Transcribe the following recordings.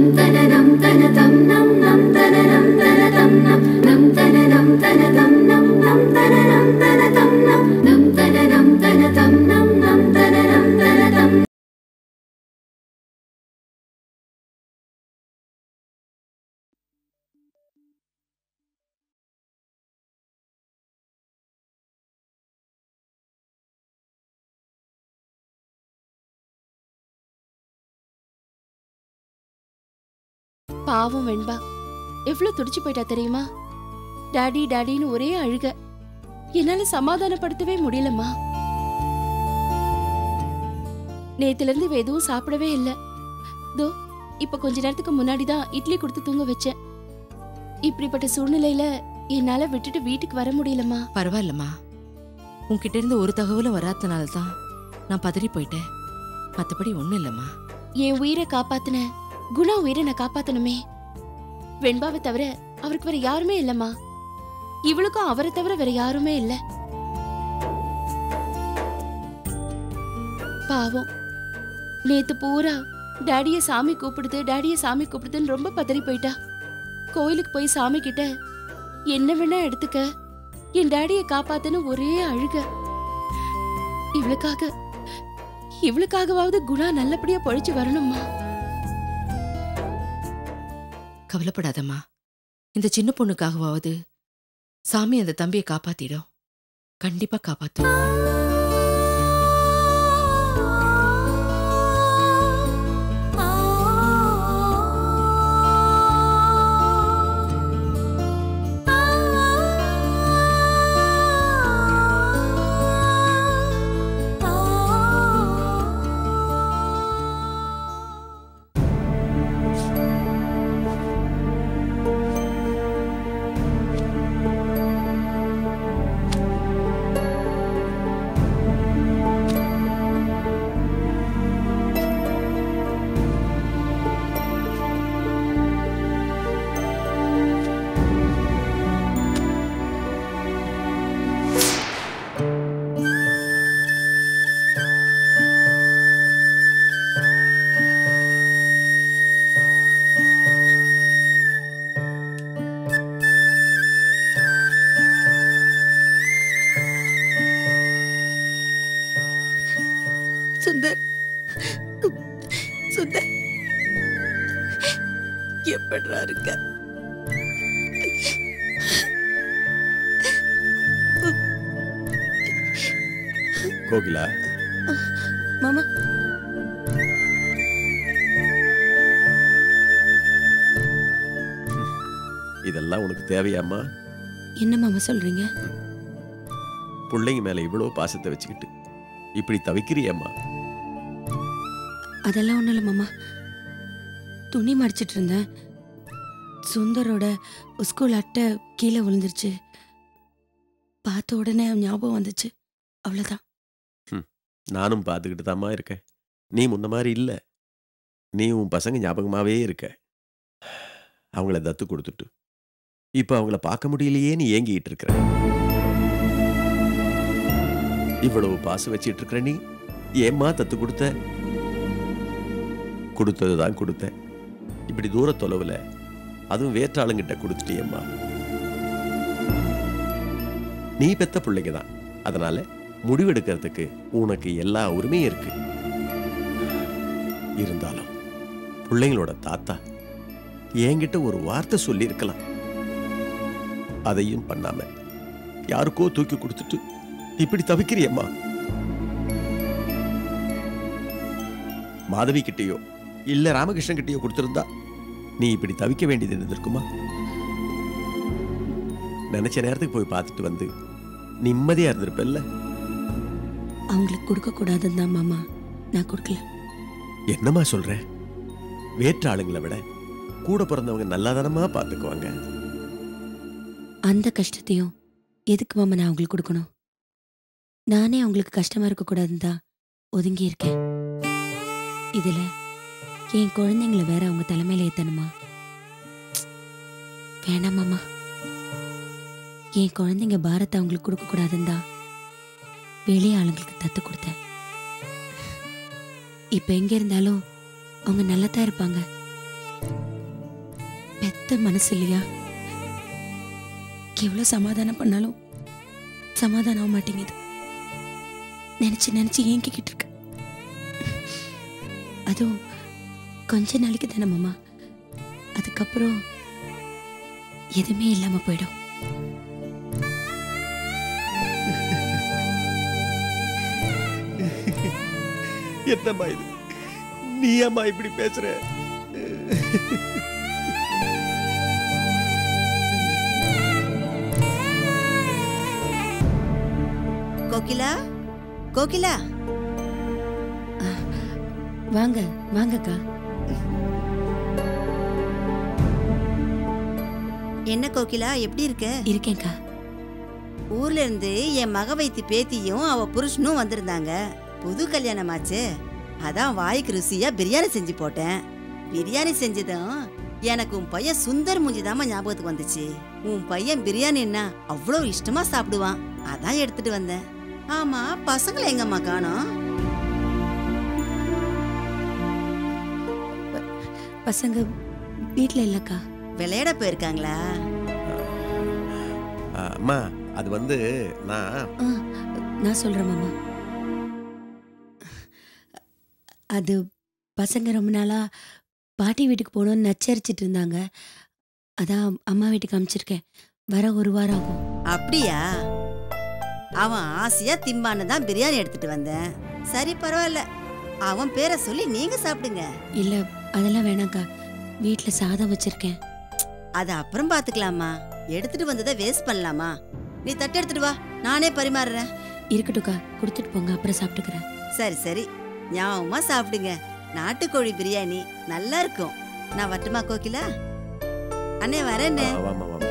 பாவம் வெண்பா எவ்வளவு துடிச்சு போயிட்டா தெரியுமா டாடி டாடின்னு ஒரே அழுக என்னால சமாதானப்படுத்தவே முடியலம்மா நேத்துல இருந்து இவ எதுவும் சாப்பிடவே இல்ல தோ இப்ப கொஞ்ச நேரத்துக்கு முன்னாடி தான் இட்லி கொடுத்து தூங்க வச்சேன் இப்படிப்பட்ட சூழ்நிலையில என்னால விட்டுட்டு வீட்டுக்கு வர முடியலம்மா பரவாயில்லம்மா உன்கிட்ட இருந்து ஒரு தகவலும் வராதனால தான் நான் பதறி போயிட்டேன் மத்தபடி ஒண்ணும் இல்லம்மா என் உயிரை காப்பாத்தின குணா உயிரை நான் காப்பாத்தணுமே வெண்பாவை தவிர அவருக்கு வேற யாருமே இல்லம்மா இவளுக்கும் அவரை தவிர வேற யாருமே இல்ல பாவம் நேத்து பூரா டாடிய சாமி கூப்பிடுது டாடிய சாமி கூப்பிடுதுன்னு ரொம்ப பதறி போயிட்டா கோயிலுக்கு போய் சாமி கிட்ட என்ன வேணா எடுத்துக்க என் டாடிய காப்பாத்துன்னு ஒரே அழுக இவளுக்காக இவளுக்காகவாவது குணா நல்லபடியா பொழைச்சு வரணும்மா கவலைப்படாதம்மா இந்த சின்ன பொண்ணுக்காகவாவது சாமி அந்த தம்பியை காப்பாத்திடும் கண்டிப்பா காப்பாத்தும் சுந்தர் சுந்தர் எப்படிரா இருக்க கோகிலா மாமா இதெல்லாம் உனக்கு தேவையாம்மா என்ன மாமா சொல்றீங்க பிள்ளைங்க மேல இவ்வளவு பாசத்தை வச்சுக்கிட்டு இப்படி தவிக்கிறியம்மா அதெல்லாம் ஒண்ணும் இல்ல மாமா துணி மடிச்சிட்டு இருந்தேன் சுந்தரோட ஸ்கூல் அட்டை கீழே விழுந்துருச்சு பார்த்த உடனே ஞாபகம் வந்துச்சு அவ்வளவுதான் நானும் பார்த்துக்கிட்டு தாம்மா இருக்கேன் நீ முன்ன மாதிரி இல்லை நீ உன் பசங்க ஞாபகமாவே இருக்க அவங்கள தத்து கொடுத்துட்டு இப்போ அவங்கள பார்க்க முடியலையேன்னு ஏங்கிட்டு இருக்கிற இவ்வளவு பாசம் வச்சிட்டு இருக்கிற நீ ஏம்மா தத்து கொடுத்த கொடுத்தது தான் கொடுத்த இப்படி தூர தொலைவில் அதுவும் வேற்றாளுங்கிட்ட கொடுத்துட்டியம்மா நீ பெத்த பிள்ளைங்க தான் அதனால முடிவெடுக்கிறதுக்கு உனக்கு எல்லா உரிமையும் இருக்கு இருந்தாலும் பிள்ளைங்களோட தாத்தா என்கிட்ட ஒரு வார்த்தை சொல்லியிருக்கலாம் அதையும் பண்ணாம யாருக்கோ தூக்கி கொடுத்துட்டு இப்படி தவிக்கிறியம்மா மாதவி கிட்டேயோ இல்ல ராமகிருஷ்ணன் கிட்டேயோ கொடுத்திருந்தா நீ இப்படி தவிக்க வேண்டியது இருந்திருக்குமா நினைச்ச நேரத்துக்கு போய் பார்த்துட்டு வந்து நிம்மதியா இருந்திருப்பல்ல அவங்களுக்கு கொடுக்க கூடாதுன்னு தான் மாமா நான் கொடுக்கல என்னம்மா சொல்ற வேற்று ஆளுங்களை விட கூட பிறந்தவங்க நல்லாதானமா பார்த்துக்குவாங்க அந்த கஷ்டத்தையும் எதுக்கு மாமா நான் அவங்களுக்கு கொடுக்கணும் நானே அவங்களுக்கு கஷ்டமா இருக்க கூடாதுன்னு தான் ஒதுங்கி இருக்கேன் இதுல என் குழந்தைங்கள வேற அவங்க தலைமையில ஏத்தணுமா வேணாம் மாமா என் குழந்தைங்க பாரத்தை அவங்களுக்கு கொடுக்க கூடாதுன்னு தான் வெளி ஆளுங்களுக்கு தத்து கொடுத்தேன் இப்ப எங்க இருந்தாலும் அவங்க நல்லா தான் இருப்பாங்க மாத்த மனசு இல்லையா எவ்வளோ சமாதானம் பண்ணாலும் சமாதானம் ஆக மாட்டேங்குது நினைச்சு நினைச்சு ஏங்கிக்கிட்டு இருக்கு அதுவும் கொஞ்ச நாளைக்கு தானே மாமா அதுக்கப்புறம் எதுவுமே இல்லாம போயிடும் என்னம்மா இது நீ அம்மா இப்படி பேசுற கோகிலா கோகிலா வாங்க வாங்கக்கா என்ன கோகிலா எப்படி இருக்க இருக்கேன்க்கா ஊர்ல இருந்து என் மக வைத்து பேத்தியும் அவ புருஷனும் வந்திருந்தாங்க புது கல்யாணமாச்சு அதான் வாய்க்கு ருசியா பிரியாணி செஞ்சு போட்டேன் பிரியாணி செஞ்சதும் எனக்கு உன் பையன் சுந்தர் மூஞ்சிதாம்மா ஞாபகத்துக்கு வந்துச்சு உன் பையன் பிரியாணின்னா அவ்வளோ இஷ்டமா சாப்பிடுவான் அதான் எடுத்துட்டு வந்தேன் ஆமா பசங்களை எங்கம்மா காணோம் பசங்க வீட்டில் இல்லைக்கா விளையாட போயிருக்காங்களா அம்மா அது வந்து நான் ஆ, நான் சொல்கிறேன் மாமா அது பசங்க ரொம்ப நாளாக பாட்டி வீட்டுக்கு போகணும்னு நச்சரிச்சிட்டு இருந்தாங்க அதான் அம்மா வீட்டுக்கு அனுப்பிச்சிருக்கேன் வர ஒரு வாரம் ஆகும் அப்படியா அவன் ஆசையா திம்பான்னு தான் பிரியாணி எடுத்துட்டு வந்தேன் சரி பரவாயில்ல அவன் பேரை சொல்லி நீங்க சாப்பிடுங்க இல்லை அதெல்லாம் வேணாக்கா வீட்டில் சாதம் வச்சிருக்கேன் அது அப்புறம் பாத்துக்கலாமா எடுத்துட்டு வந்ததை வேஸ்ட் பண்ணலாமா நீ தட்டு எடுத்துட்டு வா நானே பரிமாறுறேன் இருக்கட்டும்க்கா கொடுத்துட்டு போங்க அப்புறம் சாப்பிட்டுக்கிறேன் சரி சரி ஞாபகமா சாப்பிடுங்க நாட்டுக்கோழி பிரியாணி நல்லா இருக்கும் நான் வரட்டுமா கோகிலா அண்ணே வரேன்னே வாமா வாமா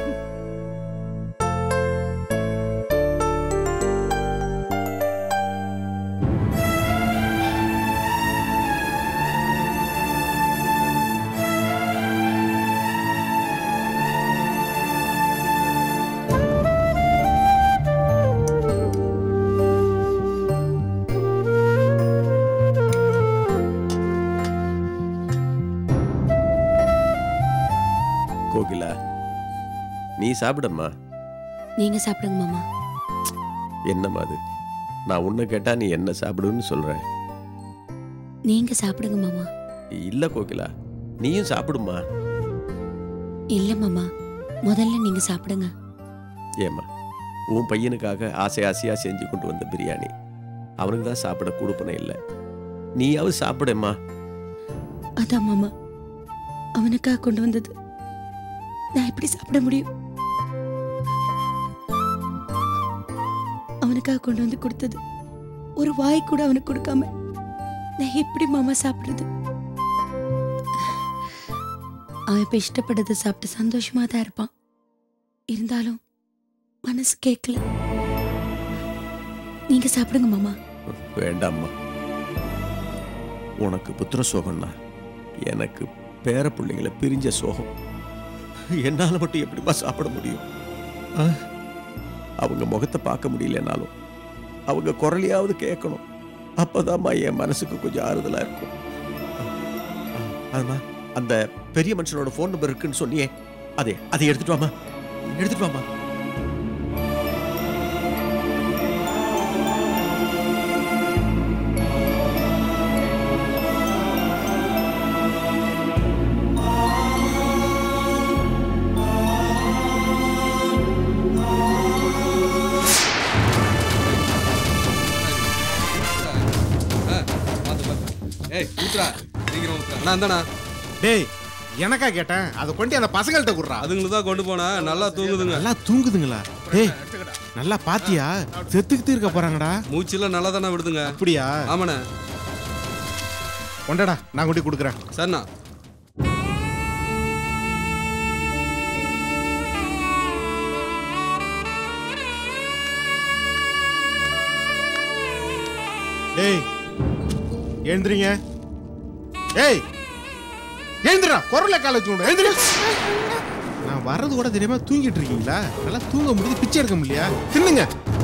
கோகிலா நீ சாப்பிடம்மா நீங்கள் சாப்பிடுங்க மாமா என்னம்மா அது நான் உன்னை கேட்டா நீ என்ன சாப்பிடுன்னு சொல்ற நீங்கள் சாப்பிடுங்க மாமா இல்ல கோகிலா நீயும் சாப்பிடுமா இல்லை மாமா முதல்ல நீங்கள் சாப்பிடுங்க ஏம்மா உன் பையனுக்காக ஆசை ஆசையா செஞ்சு கொண்டு வந்த பிரியாணி அவனுக்கு தான் சாப்பிட கொடுப்பனே இல்லை நீயாவது சாப்பிடம்மா அதான் மாமா அவனுக்காக கொண்டு வந்தது நான் எப்படி சாப்பிட முடியும் அவனுக்காக கொண்டு வந்து கொடுத்தது ஒரு வாய் கூட அவனுக்கு கொடுக்காம நான் எப்படி மாமா சாப்பிடுறது அவன் இப்ப இஷ்டப்பட்டதை சாப்பிட்டு சந்தோஷமா தான் இருப்பான் இருந்தாலும் மனசு கேட்கல நீங்க சாப்பிடுங்க மாமா வேண்டாம்மா உனக்கு புத்திர சோகம்னா எனக்கு பேர பிள்ளைங்களை பிரிஞ்ச சோகம் என்னால மட்டும் எப்படிம்மா சாப்பிட முடியும் ஆ? அவங்க முகத்தை பார்க்க முடியலனாலும் அவங்க குரலையாவது கேட்கணும் அப்பதாம்மா என் மனசுக்கு கொஞ்சம் ஆறுதலா இருக்கும் அதுமா அந்த பெரிய மனுஷனோட ஃபோன் நம்பர் இருக்குன்னு சொன்னியே அதே அதை எடுத்துட்டு வாமா எடுத்துட்டு வாமா ஏய் ஊத்துறா சீக்கிரம் ஊத்துறா நான் தானா டேய் எனக்கா கேட்டேன் அதை கொண்டு அந்த பசங்கள்ட்ட குடுறா அதுங்களுக்கு தான் கொண்டு போனா நல்லா தூங்குதுங்க நல்லா தூங்குதுங்களா டேய் நல்லா பாத்தியா செத்துக்கிட்டு இருக்க போறாங்கடா மூச்செல்லாம் நல்லா தானே விடுதுங்க அப்படியா ஆமாண்ணே கொண்டடா நான் கொண்டு கொடுக்குறேன் சரிண்ணா டேய் எழுந்துறீங்க ஏய் எழுந்துடா குரல கால வச்சு எழுந்துரு நான் வர்றது கூட தெரியாம தூங்கிட்டு இருக்கீங்களா நல்லா தூங்க முடியுது பிச்சை எடுக்க முடியலையா தின்னுங்க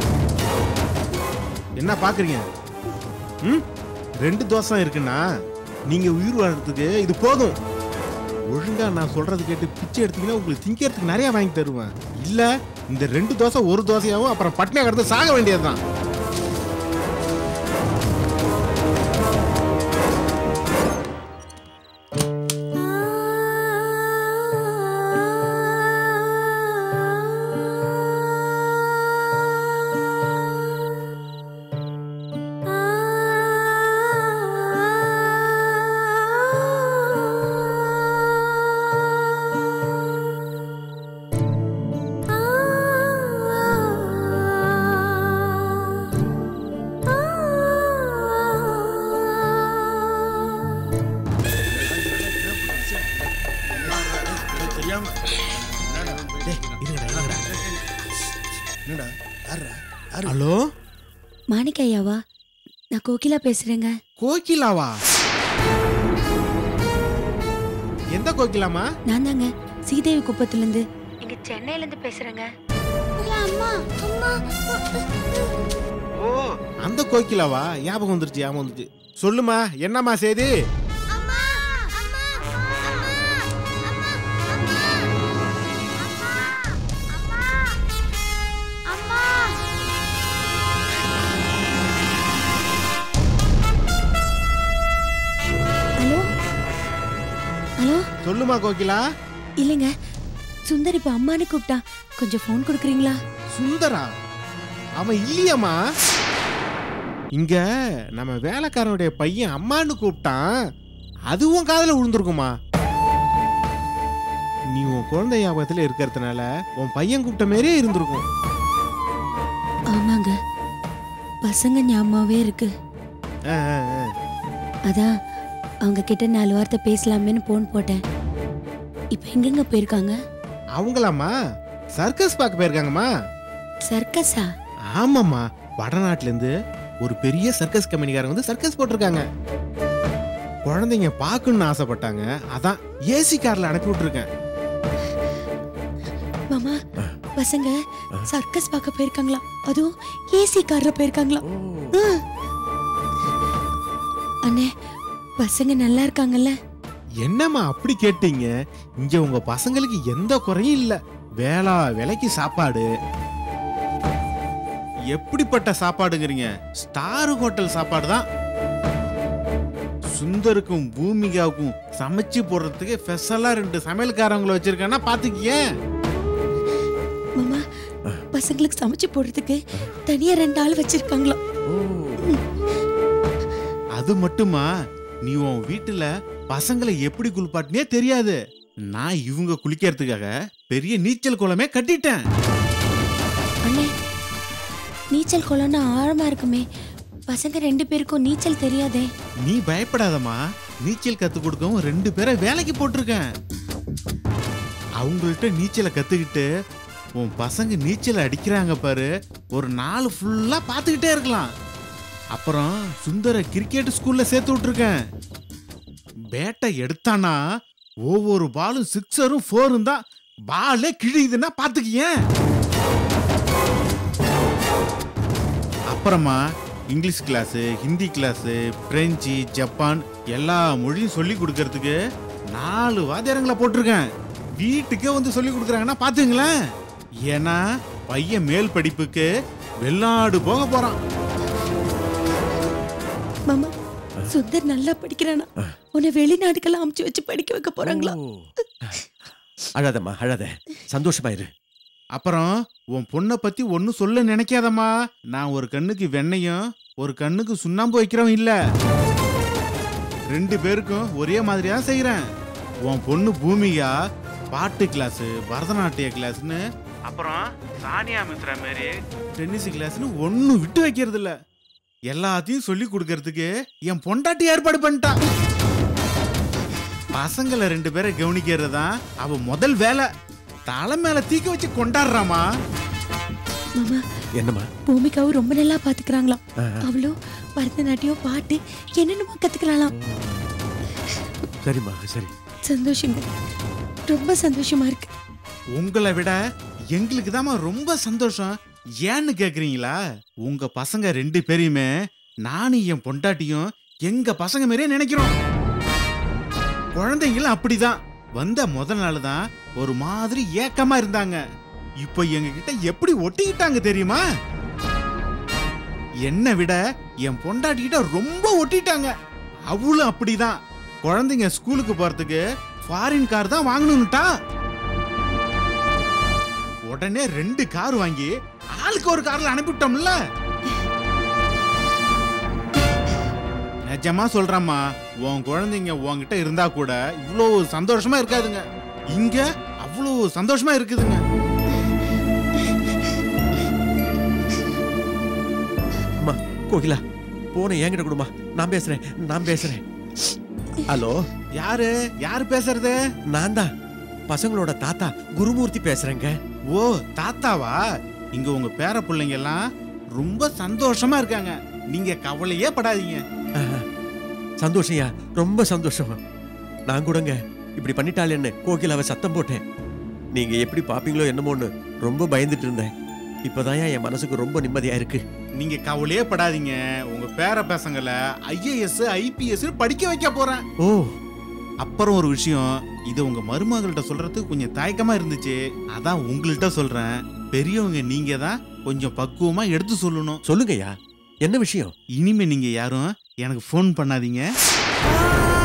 என்ன பாக்குறீங்க ம் ரெண்டு தோசை இருக்குன்னா நீங்க உயிர் வர்றதுக்கு இது போதும் ஒழுங்கா நான் சொல்றது கேட்டு பிச்சை எடுத்தீங்கன்னா உங்களுக்கு திங்கிறதுக்கு நிறைய வாங்கி தருவேன் இல்ல இந்த ரெண்டு தோசை ஒரு தோசையாவும் அப்புறம் பட்னியா கிடந்து சாக வேண்டியதுதான் ஹலோ மாணிக்க ஐயாவா நான் கோகிலா பேசுறேங்க கோகிலாவா எந்த கோகிலாமா நான் தாங்க சீதேவி குப்பத்துல இருந்து இங்க சென்னையில இருந்து பேசுறேங்க ஓ அந்த கோகிலாவா ஞாபகம் வந்துருச்சு ஞாபகம் வந்துருச்சு சொல்லுமா என்னம்மா செய்தி ஹலோ ஹலோ சொல்லுமா கோகிலா இல்லைங்க சுந்தர் இப்ப அம்மானு கூப்பிட்டான் கொஞ்சம் ஃபோன் கொடுக்குறீங்களா சுந்தரா அவன் இல்லையம்மா இங்க நம்ம வேலைக்காரனுடைய பையன் அம்மான்னு கூப்பிட்டான் அதுவும் காதுல விழுந்திருக்குமா நீ உன் குழந்தை ஞாபகத்துல இருக்கிறதுனால உன் பையன் கூப்பிட்ட மாதிரியே இருந்திருக்கும் ஆமாங்க பசங்க ஞாபகமாவே இருக்கு ஆ, ஆ, ஆ. அதான் அவங்க கிட்ட நாலு வார்த்தை பேசலாமேன்னு போன் போட்டேன் இப்போ எங்கெங்க போயிருக்காங்க அவங்களாம்மா சர்க்கஸ் பார்க்க போயிருக்காங்கம்மா சர்க்கஸா ஆமாம்மா வடநாட்டுல இருந்து ஒரு பெரிய சர்க்கஸ் கம்பெனிக்காரங்க வந்து சர்க்கஸ் போட்டிருக்காங்க குழந்தைங்க பார்க்கணும்னு ஆசைப்பட்டாங்க அதான் ஏசி கார்ல அனுப்பி விட்டுருக்கேன் மாமா பசங்க சர்க்கஸ் பார்க்க போயிருக்காங்களா அதுவும் ஏசி கார்ல போயிருக்காங்களா ம். அண்ணே பசங்க நல்லா இருக்காங்கல்ல என்னம்மா அப்படி கேட்டீங்க இங்க உங்க பசங்களுக்கு எந்த குறையும் இல்ல வேளா விலைக்கு சாப்பாடு எப்படிப்பட்ட சாப்பாடுங்கிறீங்க ஸ்டார் ஹோட்டல் சாப்பாடு தான் சுந்தருக்கும் பூமிகாவுக்கும் சமைச்சு போடுறதுக்கு ஸ்பெஷலா ரெண்டு சமையல்காரங்களை வச்சிருக்கேன்னா பாத்துக்கியே மாமா பசங்களுக்கு சமைச்சு போடுறதுக்கு தனியா ரெண்டு ஆள் வச்சிருக்காங்களா அது மட்டுமா நீ உன் வீட்டுல பசங்களை எப்படி குளிப்பாட்டினே தெரியாது நான் இவங்க குளிக்கிறதுக்காக பெரிய நீச்சல் குளமே கட்டிட்டேன் அண்ணே நீச்சல் குளம்னா ஆழமா இருக்குமே பசங்க ரெண்டு பேருக்கும் நீச்சல் தெரியாதே நீ பயப்படாதம்மா நீச்சல் கத்து கொடுக்கவும் ரெண்டு பேரை வேலைக்கு போட்டிருக்கேன் அவங்கள்ட்ட நீச்சலை கத்துக்கிட்டு உன் பசங்க நீச்சல் அடிக்கிறாங்க பாரு ஒரு நாள் ஃபுல்லா பார்த்துக்கிட்டே இருக்கலாம் அப்புறம் சுந்தர கிரிக்கெட் ஸ்கூல்ல சேர்த்து விட்டுருக்கேன் பேட்டை எடுத்தானா ஒவ்வொரு பாலும் சிக்ஸரும் ஃபோரும் தான் பாலே கிழியுதுன்னா பார்த்துக்கியேன் அப்புறமா English class Hindi class French Japan எல்லா மொழியும் சொல்லி கொடுக்கறதுக்கு நாலு வாத்தியாரங்களை போட்டிருக்கேன் வீட்டுக்கே வந்து சொல்லி கொடுக்குறாங்கன்னா பாத்துங்களேன் ஏன்னா பையன் மேல் படிப்புக்கு வெளிநாடு போக போறான் மாமா சுந்தர் நல்லா படிக்கிறானா உன்னை வெளிநாட்டுக்கெல்லாம் அமுச்சு வச்சு படிக்க வைக்க போறாங்களா ஓ. அழாதம்மா அழாத சந்தோஷமா இரு அப்புறம் உன் பொண்ணை பத்தி ஒன்னும் சொல்ல நினைக்காதம்மா நான் ஒரு கண்ணுக்கு வெண்ணையும் ஒரு கண்ணுக்கு சுண்ணாம்பு வைக்கிறவன் இல்ல ரெண்டு பேருக்கும் ஒரே மாதிரியா செய்யறேன் உன் பொண்ணு பூமிகா பாட்டு கிளாஸ் பரதநாட்டிய கிளாஸ்னு அப்புறம் சானியா மித்ரா மாரி டென்னிஸ் கிளாஸ்னு ஒன்னும் விட்டு வைக்கிறது இல்ல எல்லாத்தையும் சொல்லி கொடுக்கறதுக்கு என் பொண்டாட்டி ஏற்பாடு பண்ணிட்டா பசங்களை ரெண்டு பேரை கவனிக்கிறது தான் அவ முதல் வேலை தலை மேல தீக்க வச்சு கொண்டாடுறாமா மாமா என்னம்மா பூமிகாவும் ரொம்ப நல்லா பாத்துக்கிறாங்களாம் ஆ, அவளும் பரதநாட்டியம் பாட்டு என்னென்னமோ கத்துக்கிறாளாம் சரிம்மா சரி சந்தோஷங்க ரொம்ப சந்தோஷமா இருக்கு உங்களை விட எங்களுக்கு தாம்மா ரொம்ப சந்தோஷம் ஏன்னு கேக்குறீங்களா உங்க பசங்க ரெண்டு பேரையுமே நானும் என் பொண்டாட்டியும் எங்க பசங்க மாதிரியே நினைக்கிறோம் குழந்தைங்களும் அப்படிதான் வந்த முதல் நாள் தான் ஒரு மாதிரி ஏக்கமா இருந்தாங்க இப்போ எங்க கிட்ட எப்படி ஒட்டிக்கிட்டாங்க தெரியுமா என்னை விட என் பொண்டாட்டிக்கிட்ட ரொம்ப ஒட்டிட்டாங்க அவளும் அப்படிதான் குழந்தைங்க ஸ்கூலுக்கு போறதுக்கு ஃபாரின் கார் தான் வாங்கணும்ட்டா உடனே ரெண்டு கார் வாங்கி ஆளுக்கு ஒரு கார்ல அனுப்பிவிட்டோம்ல நிஜமா சொல்றேம்மா உன் குழந்தைங்க உன்கிட்ட இருந்தா கூட இவ்வளோ சந்தோஷமா இருக்காதுங்க இங்க அவ்வளோ சந்தோஷமா இருக்குதுங்க அம்மா கோகிலா போன என்கிட்ட கொடுமா நான் பேசுறேன் நான் பேசுறேன் ஹலோ யாரு யாரு பேசுறது நான் தான் பசங்களோட தாத்தா குருமூர்த்தி பேசுறேங்க ஓ தாத்தாவா இங்க உங்க பேர பிள்ளைங்க எல்லாம் ரொம்ப சந்தோஷமா இருக்காங்க நீங்க கவலையே படாதீங்க ஆஹா. சந்தோஷம்யா ரொம்ப சந்தோஷம் நான் கூடங்க இப்படி பண்ணிட்டாளேன்னு கோகிலாவை சத்தம் போட்டேன் நீங்க எப்படி பாப்பீங்களோ என்னமோன்னு ரொம்ப பயந்துட்டு இருந்தேன் இப்பதான் என் மனசுக்கு ரொம்ப நிம்மதியா இருக்கு நீங்க கவலையே படாதீங்க உங்க பேர பசங்களை ஐஏஎஸ் ஐபிஎஸ் படிக்க வைக்க போறேன் ஓ அப்புறம் ஒரு விஷயம் இது உங்க மருமகள்கிட்ட சொல்றதுக்கு கொஞ்சம் தயக்கமா இருந்துச்சு அதான் உங்கள்கிட்ட சொல்றேன் பெரியவங்க நீங்க தான் கொஞ்சம் பக்குவமா எடுத்து சொல்லணும் சொல்லுங்கய்யா என்ன விஷயம் இனிமே நீங்க யாரும் எனக்கு ஃபோன் பண்ணாதீங்க